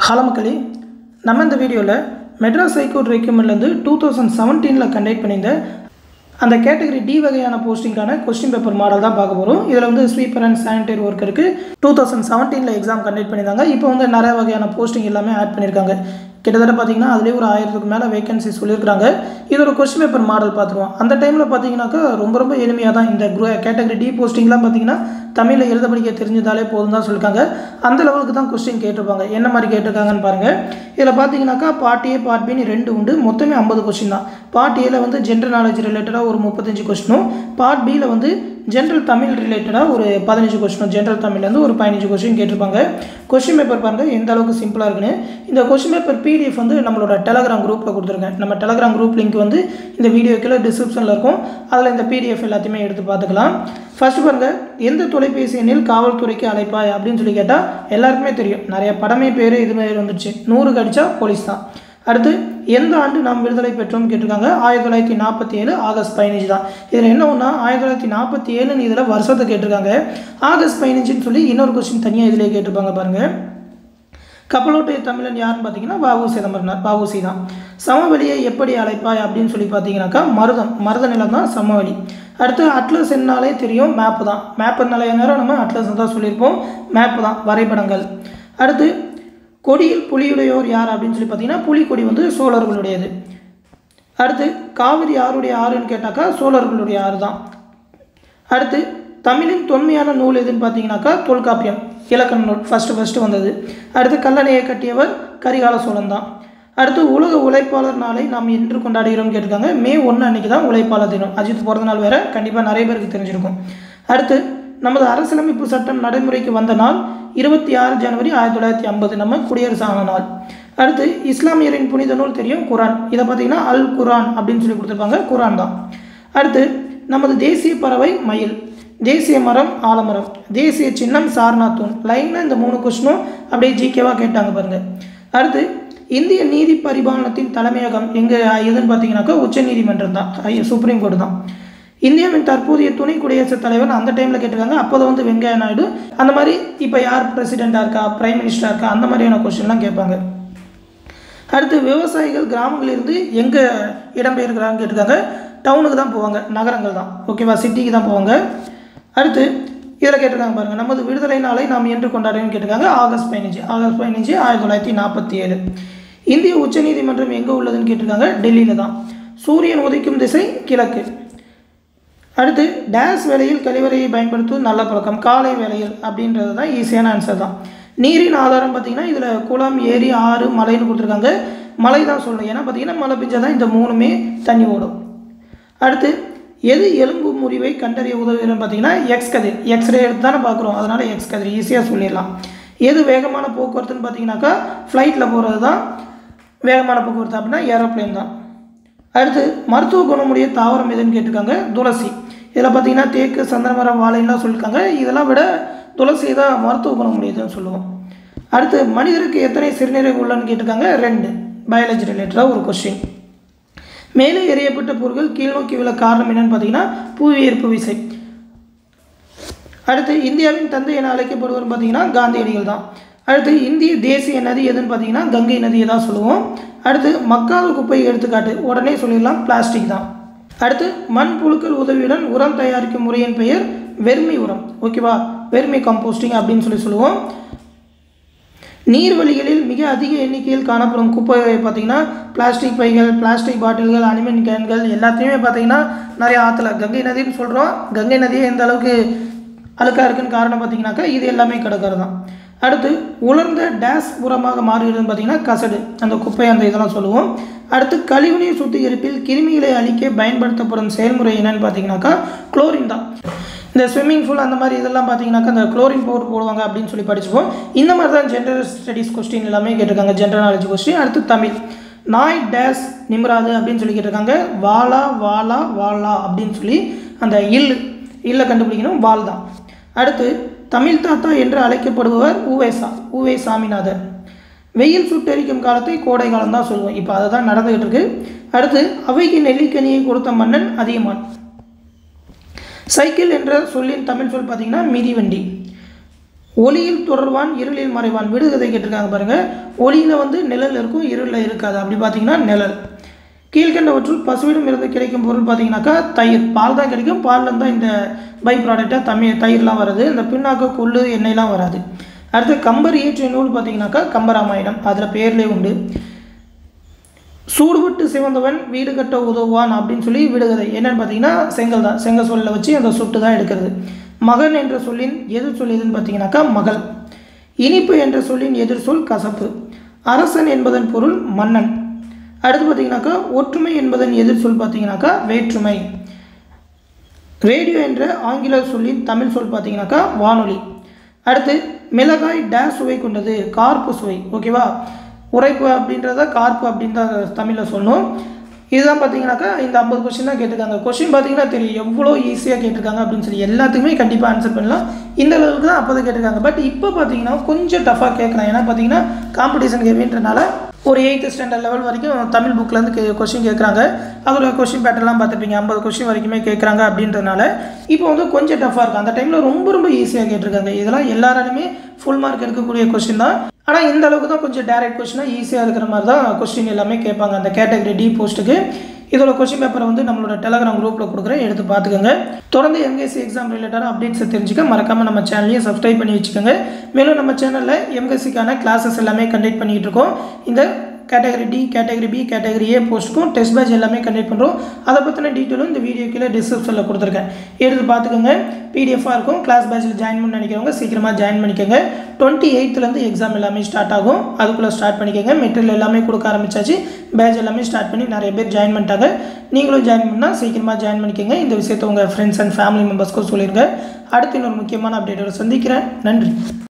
hello மக்களே நம்ம இந்த வீடியோவில் மெட்ராஸ் ஹைகோர்ட் ரெக்யூமெண்ட்லேருந்து டூ தௌசண்ட் செவன்டீனில் கண்டக்ட் பண்ணியிருந்த அந்த கேட்டகரி டி வகையான போஸ்டிங்கான கொஸ்டின் பேப்பர் மாடல் தான் பார்க்க போகிறோம் இதில் வந்து ஸ்வீப்பர் அண்ட் சானிடரி ஒர்க்கருக்கு டூ தௌசண்ட் செவன்டீனில் எக்ஸாம் கண்டக்ட் பண்ணியிருந்தாங்க இப்போ வந்து நிறைய வகையான போஸ்டிங் எல்லாமே ஆட் பண்ணியிருக்காங்க கிட்டத்தட்ட பார்த்தீங்கன்னா அதுலேயே ஒரு ஆயிரத்துக்கு மேலே வேகன்சி சொல்லியிருக்காங்க இது ஒரு கொஸ்டின் பேப்பர் மாடல் பார்த்துருவோம் அந்த டைமில் பார்த்தீங்கன்னாக்கா ரொம்ப ரொம்ப எளிமையாக தான் இந்த குரூ கேட்டகரி டி போஸ்டிங்லாம் பார்த்தீங்கன்னா தமிழில் எழுத படிக்க தெரிஞ்சதாலே போதும் தான் சொல்லியிருக்காங்க அந்த லெவலுக்கு தான் கொஸ்டின் கேட்டிருப்பாங்க என்ன மாதிரி கேட்டிருக்காங்கன்னு பாருங்கள் இதில் பார்த்தீங்கன்னாக்கா பார்ட் ஏ பார்ட் பின்னு ரெண்டு உண்டு மொத்தமே ஐம்பது கொஸ்டின் தான் பார்ட் ஏல வந்து ஜென்ரல் நாலேஜ் ரிலேட்டடாக ஒரு முப்பத்தஞ்சு கொஸ்டினும் பார்ட் பியில் வந்து ஜென்ரல் தமிழ் ரிலேட்டடாக ஒரு பதினஞ்சு கொஸ்டினும் ஜென்ரல் தமிழ்லேருந்து ஒரு பதினஞ்சு கொஸ்டின் கேட்டிருப்பாங்க கொஸ்டின் பேப்பர் பாருங்கள் எந்த அளவுக்கு சிம்பிளாக இருக்குன்னு இந்த கொஸ்டின் பேப்பர் பிடிஎஃப் வந்து நம்மளோட டெலகிராம் குரூப்பில் கொடுத்துருக்கேன் நம்ம டெலகிராம் குரூப் லிங்க் வந்து இந்த வீடியோ கீழே டிஸ்கிரிப்ஷனில் இருக்கும் அதில் இந்த பிடிஎஃப் எல்லாத்தையுமே எடுத்து பார்த்துக்கலாம் ஃபர்ஸ்ட் பாருங்கள் எந்த தொலைபேசி எண்ணில் காவல்துறைக்கு அழைப்பாய் அப்படின்னு சொல்லி கேட்டால் எல்லாருக்குமே தெரியும் நிறைய படமே பேர் இது மாதிரி வந்துச்சு நூறு கடிச்சா போலீஸ் தான் அடுத்து எந்த ஆண்டு நாம் விடுதலை பெற்றோம்னு கேட்டிருக்காங்க ஆயிரத்தி தொள்ளாயிரத்தி நாற்பத்தி ஏழு ஆகஸ்ட் பதினஞ்சு தான் இதில் என்ன ஒன்றா ஆயிரத்தி தொள்ளாயிரத்தி நாற்பத்தி ஏழுன்னு இதில் வருஷத்தை கேட்டிருக்காங்க ஆகஸ்ட் பதினஞ்சுன்னு சொல்லி இன்னொரு கொஸ்டின் தனியாக இதிலே கேட்டிருப்பாங்க பாருங்கள் கப்பலோட்டை தமிழன் யாருன்னு பார்த்தீங்கன்னா வாவு சிதம்பரனார் வாவுசி தான் சமவெளியை எப்படி அழைப்பாய் அப்படின்னு சொல்லி பார்த்தீங்கன்னாக்கா மருதம் மருத நிலம் தான் சமவெளி அடுத்து அட்லஸ் என்னாலே தெரியும் மேப்பு தான் மேப்புனாலே நேரம் நம்ம அட்லஸ் தான் சொல்லியிருப்போம் மேப்பு தான் வரைபடங்கள் அடுத்து கொடியில் புலியுடையோர் யார் அப்படின்னு சொல்லி பார்த்தீங்கன்னா புலிக்கொடி வந்து சோழர்களுடையது அடுத்து காவிரி யாருடைய ஆறுன்னு கேட்டாக்கா சோழர்களுடைய ஆறு தான் அடுத்து தமிழின் தொன்மையான நூல் எதுன்னு பார்த்தீங்கன்னாக்கா தொல்காப்பியம் இலக்கண நூல் ஃபஸ்ட்டு ஃபஸ்ட்டு வந்தது அடுத்து கல்லணையை கட்டியவர் கரிகால சோழன் தான் அடுத்து உலக உழைப்பாளர் நாளை நாம் என்று கொண்டாடுகிறோம் கேட்டிருக்காங்க மே ஒன்று அன்றைக்கி தான் உழைப்பாளர் தினம் அஜித் பிறந்த நாள் வேறு கண்டிப்பாக நிறைய பேருக்கு தெரிஞ்சிருக்கும் அடுத்து நமது அரசியலமைப்பு சட்டம் நடைமுறைக்கு வந்த நாள் இருபத்தி ஆறு ஜனவரி ஆயிரத்தி தொள்ளாயிரத்தி ஐம்பது நம்ம குடியரசு ஆன நாள் அடுத்து இஸ்லாமியரின் புனித நூல் தெரியும் குரான் இதை பார்த்தீங்கன்னா அல் குரான் அப்படின்னு சொல்லி கொடுத்துருப்பாங்க குரான் தான் அடுத்து நமது தேசிய பறவை மயில் தேசிய மரம் ஆலமரம் தேசிய சின்னம் சார்நாத் தூண் லைனில் இந்த மூணு கொஸ்டினும் அப்படியே ஜிகேவாக கேட்டாங்க பாருங்கள் அடுத்து இந்திய நீதி பரிபாலனத்தின் தலைமையகம் எங்கே எதுன்னு பார்த்தீங்கன்னாக்கா உச்ச நீதிமன்றம் தான் சுப்ரீம் கோர்ட்டு தான் இந்தியாவின் தற்போதைய துணை குடியரசுத் தலைவர் அந்த டைமில் கேட்டிருக்காங்க அப்போது வந்து வெங்கையா நாயுடு அந்த மாதிரி இப்போ யார் பிரசிடெண்ட்டாக இருக்கா பிரைம் மினிஸ்டராக இருக்கா அந்த மாதிரியான கொஸ்டின்லாம் கேட்பாங்க அடுத்து விவசாயிகள் கிராமங்களிலிருந்து எங்கே இடம்பெயர்கிறாங்கன்னு கேட்டிருக்காங்க டவுனுக்கு தான் போவாங்க நகரங்கள் தான் ஓகேவா சிட்டிக்கு தான் போவாங்க அடுத்து இதில் கேட்டிருக்காங்க பாருங்கள் நமது விடுதலை நாளை நாம் என்று கொண்டாடுறோம்னு கேட்டிருக்காங்க ஆகஸ்ட் பதினஞ்சு ஆகஸ்ட் பதினஞ்சு ஆயிரத்தி தொள்ளாயிரத்தி நாற்பத்தி ஏழு இந்திய உச்சநீதிமன்றம் எங்கே உள்ளதுன்னு கேட்டிருக்காங்க டெல்லியில் தான் சூரியன் உதைக்கும் திசை கிழக்கு அடுத்து டேஸ் வேலையில் கழிவறையை பயன்படுத்துவது நல்ல பழக்கம் காலை வேலையில் அப்படின்றது தான் ஈஸியான ஆன்சர் தான் நீரின் ஆதாரம் பார்த்திங்கன்னா இதில் குளம் ஏரி ஆறு மலைன்னு கொடுத்துருக்காங்க மலை தான் சொல்லணும் ஏன்னா பார்த்திங்கன்னா மழை பெஞ்சால் தான் இந்த மூணுமே தண்ணி ஓடும் அடுத்து எது எலும்பு முறிவை கண்டறிய உதவுகிறன்னு பார்த்தீங்கன்னா எக்ஸ் கதிர் எக்ஸ்ரே எடுத்து தானே பார்க்குறோம் அதனால் எக்ஸ் கதிர் ஈஸியாக சொல்லிடலாம் எது வேகமான போக்குவரத்துன்னு பார்த்தீங்கன்னாக்கா ஃப்ளைட்டில் போகிறது தான் வேகமான போக்குவரத்து அப்படின்னா ஏரோப்ளேன் தான் அடுத்து மருத்துவ குணமுடைய தாவரம் எதுன்னு கேட்டிருக்காங்க துளசி இதில் பார்த்தீங்கன்னா தேக்கு சந்திரமரம் வாழைலாம் சொல்லியிருக்காங்க இதெல்லாம் விட துளசி தான் மருத்துவ குணமுடையதுன்னு சொல்லுவோம் அடுத்து மனிதருக்கு எத்தனை சிறுநீரக உள்ளன்னு கேட்டிருக்காங்க ரெண்டு பயாலஜி ரிலேட்டடாக ஒரு கொஸ்டின் மேலே எறியப்பட்ட பொருட்கள் கீழ்நோக்கி விழ காரணம் என்னன்னு பார்த்தீங்கன்னா புவியீர்ப்பு விசை அடுத்து இந்தியாவின் தந்தை என அழைக்கப்படுவர் பார்த்தீங்கன்னா காந்தியடிகள் தான் அடுத்து இந்திய தேசிய நதி எதுன்னு பார்த்தீங்கன்னா கங்கை நதியை தான் சொல்லுவோம் அடுத்து மக்காத குப்பை எடுத்துக்காட்டு உடனே சொல்லிடலாம் பிளாஸ்டிக் தான் அடுத்து மண் புழுக்கள் உதவியுடன் உரம் தயாரிக்கும் முறையின் பெயர் வெர்மி உரம் ஓகேவா வெர்மி கம்போஸ்டிங் அப்படின்னு சொல்லி சொல்லுவோம் நீர்வழிகளில் மிக அதிக எண்ணிக்கையில் காணப்படும் குப்பை பார்த்திங்கன்னா பிளாஸ்டிக் பைகள் பிளாஸ்டிக் பாட்டில்கள் அனிமன் கேன்கள் எல்லாத்தையுமே பார்த்திங்கன்னா நிறைய ஆற்றுல கங்கை நதின்னு சொல்கிறோம் கங்கை நதியே எந்த அளவுக்கு அழுக்காக இருக்குன்னு காரணம் பார்த்திங்கனாக்கா இது எல்லாமே கிடக்கிறது தான் அடுத்து உலர்ந்த டேஸ் உரமாக மாறுகிறதுன்னு பார்த்திங்கன்னா கசடு அந்த குப்பை அந்த இதெல்லாம் சொல்லுவோம் அடுத்து கழிவுநீர் சுத்திகரிப்பில் கிருமிகளை அழிக்க பயன்படுத்தப்படும் செயல்முறை என்னன்னு பார்த்தீங்கன்னாக்கா குளோரின் தான் இந்த ஸ்விம்மிங் பூல் அந்த மாதிரி இதெல்லாம் பார்த்தீங்கன்னாக்கா அந்த குளோரின் பவுடர் போடுவாங்க அப்படின்னு சொல்லி படிச்சுப்போம் இந்த மாதிரி தான் ஜென்ரல் ஸ்டடீஸ் கொஸ்டின் எல்லாமே கேட்டிருக்காங்க ஜென்ரல் நாலேஜ் கொஸ்டின் அடுத்து தமிழ் நாய் டேஸ் நிம்ராது அப்படின்னு சொல்லி கேட்டிருக்காங்க வாலா வாலா வாலா அப்படின்னு சொல்லி அந்த இல் இல்லை கண்டுபிடிக்கணும் வால் தான் அடுத்து தமிழ் தாத்தா என்று அழைக்கப்படுபவர் உவேசா உவே சாமிநாதர் வெயில் சுட்டெரிக்கும் காலத்தை கோடை காலம் தான் சொல்லுவோம் இப்போ அதை தான் நடந்துகிட்டு இருக்கு அடுத்து அவைக்கு நெல்லிக்கனியை கொடுத்த மன்னன் அதியமான் சைக்கிள் என்ற சொல்லின் தமிழ் சொல் பார்த்தீங்கன்னா மிதிவண்டி ஒளியில் தொடர்வான் இருளில் மறைவான் விடுகதை கேட்டிருக்காங்க பாருங்கள் ஒளியில் வந்து நிழல் இருக்கும் இருளில் இருக்காது அப்படி பார்த்தீங்கன்னா நிழல் கீழ்கண்டவற்றுள் பசுவிடம் இருந்து கிடைக்கும் பொருள் பார்த்தீங்கன்னாக்கா தயிர் பால் தான் கிடைக்கும் பாலில் தான் இந்த பை ப்ராடக்டாக தமிழ் தயிர்லாம் வருது இந்த பின்னாக்கு கொள்ளு எண்ணெய்லாம் வராது அடுத்து கம்பர் இயற்றிய நூல் பார்த்தீங்கன்னாக்கா கம்பராமாயணம் அதில் பேர்லேயே உண்டு சூடுபட்டு சிவந்தவன் வீடு கட்ட உதவுவான் அப்படின்னு சொல்லி விடுகதை என்னன்னு பார்த்தீங்கன்னா செங்கல் தான் செங்கல் சொல்லில் வச்சு அந்த சுட்டு தான் எடுக்கிறது மகன் என்ற சொல்லின் எதிர் சொல் எதுன்னு பார்த்தீங்கன்னாக்கா மகள் இனிப்பு என்ற சொல்லின் எதிர் சொல் கசப்பு அரசன் என்பதன் பொருள் மன்னன் அடுத்து பார்த்தீங்கன்னாக்கா ஒற்றுமை என்பதன் எதிர் சொல் பார்த்தீங்கன்னாக்கா வேற்றுமை ரேடியோ என்ற ஆங்கில சொல்லின் தமிழ் சொல் பார்த்தீங்கன்னாக்கா வானொலி அடுத்து மிளகாய் டேஸ் சுவை கொண்டது கார்ப்பு சுவை ஓகேவா உரைப்பு அப்படின்றத கார்ப்பு அப்படின்னு தான் தமிழில் சொல்லணும் இதுதான் பார்த்தீங்கன்னாக்கா இந்த ஐம்பது கொஸ்டின் தான் கேட்டிருக்காங்க கொஸ்டின் பார்த்தீங்கன்னா தெரியும் எவ்வளோ ஈஸியாக கேட்டிருக்காங்க அப்படின்னு சொல்லி எல்லாத்துக்குமே கண்டிப்பாக ஆன்சர் பண்ணலாம் இந்த அளவுக்கு தான் அப்போ தான் கேட்டிருக்காங்க பட் இப்போ பார்த்தீங்கன்னா கொஞ்சம் டஃபாக கேட்குறேன் ஏன்னா பார்த்தீங்கன்னா காம்படிஷன் கேவின்றனால ஒரு எயித்து ஸ்டாண்டர்ட் லெவல் வரைக்கும் தமிழ் புக்லேருந்து கே கொஸ்டின் கேட்குறாங்க அதோட கொஸ்டின் பேட்டர்லாம் பார்த்துருப்பீங்க ஐம்பது கொஸ்டின் வரைக்குமே கேட்குறாங்க அப்படின்றனால இப்போ வந்து கொஞ்சம் டஃப்பாக இருக்கும் அந்த டைமில் ரொம்ப ரொம்ப ஈஸியாக கேட்டிருக்காங்க இதெல்லாம் எல்லாராலுமே ஃபுல் மார்க் எடுக்கக்கூடிய கொஸ்டின் தான் ஆனால் இந்த அளவுக்கு தான் கொஞ்சம் டேரக்ட் கொஸ்டினாக ஈஸியாக இருக்கிற மாதிரி தான் கொஸ்டின் எல்லாமே கேட்பாங்க அந்த கேட்டகரி டி போஸ்ட்டுக்கு இதோட கொஸ்டின் பேப்பரை வந்து நம்மளோட டெலகிராம் குரூப்பில் கொடுக்குறேன் எடுத்து பார்த்துக்கோங்க தொடர்ந்து எம்கேசி எக்ஸாம் ரிலேட்டடாக அப்டேட்ஸை தெரிஞ்சுக்க மறக்காமல் நம்ம சேனலையும் சப்ஸ்கிரைப் பண்ணி வச்சுக்கோங்க மேலும் நம்ம சேனலில் எம்கேசிக்கான கிளாஸஸ் எல்லாமே கண்டக்ட் பண்ணிகிட்டு இருக்கோம் இந்த category D category B category A போஸ்ட்டுக்கும் டெஸ்ட் பேட்ச் எல்லாமே கண்டக்ட் பண்ணுறோம் அதை பற்றின டீட்டெயிலும் இந்த வீடியோ கீழே டிஸ்கிரிப்ஷனில் கொடுத்துருக்கேன் எடுத்து பார்த்துக்கோங்க பிடிஎஃபாக இருக்கும் கிளாஸ் பேட்சில் ஜாயின் பண்ண நினைக்கிறவங்க சீக்கிரமாக ஜாயின் பண்ணிக்கோங்க டுவெண்ட்டி எயித்துலேருந்து எக்ஸாம் எல்லாமே ஸ்டார்ட் ஆகும் அதுக்குள்ளே ஸ்டார்ட் பண்ணிக்கோங்க மெட்டீரியல் எல்லாமே கொடுக்க ஆரம்பிச்சாச்சு பேட்ச் எல்லாமே ஸ்டார்ட் பண்ணி நிறைய பேர் ஜாயின் பண்ணிட்டாங்க நீங்களும் ஜாயின் பண்ணால் சீக்கிரமாக ஜாயின் பண்ணிக்கோங்க இந்த விஷயத்தை உங்கள் ஃப்ரெண்ட்ஸ் அண்ட் ஃபேமிலி மெம்பர்ஸ்க்கும் சொல்லிடுங்க அடுத்து இன்னொரு முக்கியமான அப்டேட்டோட சந்திக்கிறேன் நன்றி